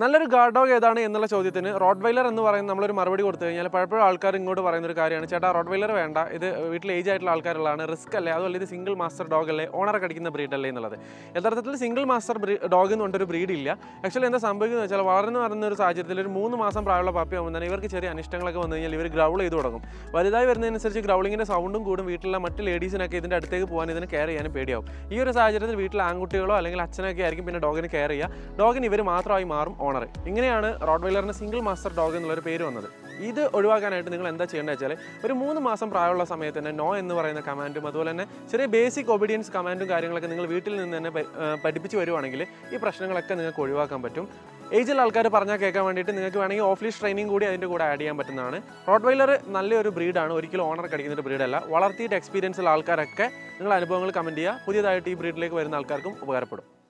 നല്ലൊരു guard dog ഏതാണ് എന്നുള്ള ചോദ്യത്തിന് റോഡ് വൈലർ എന്ന് പറയുന്ന നമ്മളൊരു മറുപടി കൊടുത്തു കഴിഞ്ഞാൽ പലപ്പോഴും ആൾക്കാർ ഇങ്ങോട്ട് പറയുന്ന ഒരു കാര്യമാണ് ചേട്ടാ റോഡ് വൈലർ വേണ്ട ഇത് വീട്ടിൽ ഏജ് ആയിട്ടുള്ള ആൾക്കാരുള്ളതാണ് റിസ്ക് അല്ലേ അതുമല്ല ഇത് സിംഗിൾ മാസ്റ്റർ ഡോഗ് അല്ലേ ഓണറെ കടിക്കുന്ന ബ്രീഡ് അല്ലേ എന്നുള്ളത് യഥാർത്ഥത്തിൽ സിംഗിൾ മാസ്റ്റർ ഡോഗ് എന്ന് പറഞ്ഞൊരു ബ്രീഡ് ഇല്ല ആക്ച്വലി എന്താ സംഭവിക്കുന്നത് വെച്ചാൽ വളർന്നു വരുന്ന ഒരു സാഹചര്യത്തിൽ ഒരു മൂന്ന് മാസം പ്രായമുള്ള പപ്പി ആകുമ്പോൾ തന്നെ ഇവർക്ക് ചെറിയ അനിഷ്ടങ്ങളൊക്കെ വന്നു കഴിഞ്ഞാൽ ഇവർ ഗ്രൗൾ ചെയ്ത് തുടങ്ങും വലുതായി വരുന്നതിനനുസരിച്ച് ഗ്രൗളിങ്ങിൻ്റെ സൗണ്ടും കൂടും വീട്ടിലുള്ള മറ്റ് ലേഡീസിനൊക്കെ ഇതിൻ്റെ അടുത്തേക്ക് പോകാൻ ഇതിന് കെയർ ചെയ്യാനും പേടിയാവും ഈ ഒരു സാഹചര്യത്തിൽ വീട്ടിൽ ആൺകുട്ടികളോ അല്ലെങ്കിൽ അച്ഛനൊക്കെ ആയിരിക്കും പിന്നെ ഡോഗിന് കെയർ ചെയ്യുക ഡോഗിന് ഇവർ മാത്രമായി മാറും ഓണർ ഇങ്ങനെയാണ് റോഡ് വൈലറിന് സിംഗിൾ മാസ്റ്റർ ഡോഗ് എന്നുള്ളൊരു പേര് വന്നത് ഇത് ഒഴിവാക്കാനായിട്ട് നിങ്ങൾ എന്താ ചെയ്യേണ്ടത് വെച്ചാൽ ഒരു മൂന്ന് മാസം പ്രായമുള്ള സമയത്ത് തന്നെ നോ എന്ന് പറയുന്ന കമാൻഡും അതുപോലെ തന്നെ ചെറിയ ബേസിക് ഒബീഡിയൻസ് കമാൻഡും കാര്യങ്ങളൊക്കെ നിങ്ങൾ വീട്ടിൽ നിന്ന് തന്നെ പ- ആ, പഠിപ്പിച്ച് വരുവാണെങ്കിൽ ഈ പ്രശ്നങ്ങളൊക്കെ നിങ്ങൾക്ക് ഒഴിവാക്കാൻ പറ്റും ഏജിൽ ആൾക്കാർ പറഞ്ഞാൽ കേൾക്കാൻ വേണ്ടിയിട്ട് നിങ്ങൾക്ക് വേണമെങ്കിൽ ഓഫീസ് ട്രെയിനിങ് കൂടി അതിൻ്റെ കൂടെ ആഡ് ചെയ്യാൻ പറ്റുന്നതാണ് റോഡ് വൈലർ നല്ലൊരു ബ്രീഡാണ് ഒരിക്കലും ഓണർ കടിക്കുന്ന ഒരു ബ്രീഡല്ല വളർത്തിയിട്ട് എക്സ്പീരിയൻസ് ഉള്ള ആൾക്കാരൊക്കെ നിങ്ങൾ അനുഭവങ്ങൾ കമൻറ്റ് ചെയ്യുക പുതിയതായിട്ട് ഈ ബ്രീഡിലേക്ക് വരുന്ന ആൾക്കാർക്കും ഉപകാരപ്പെടും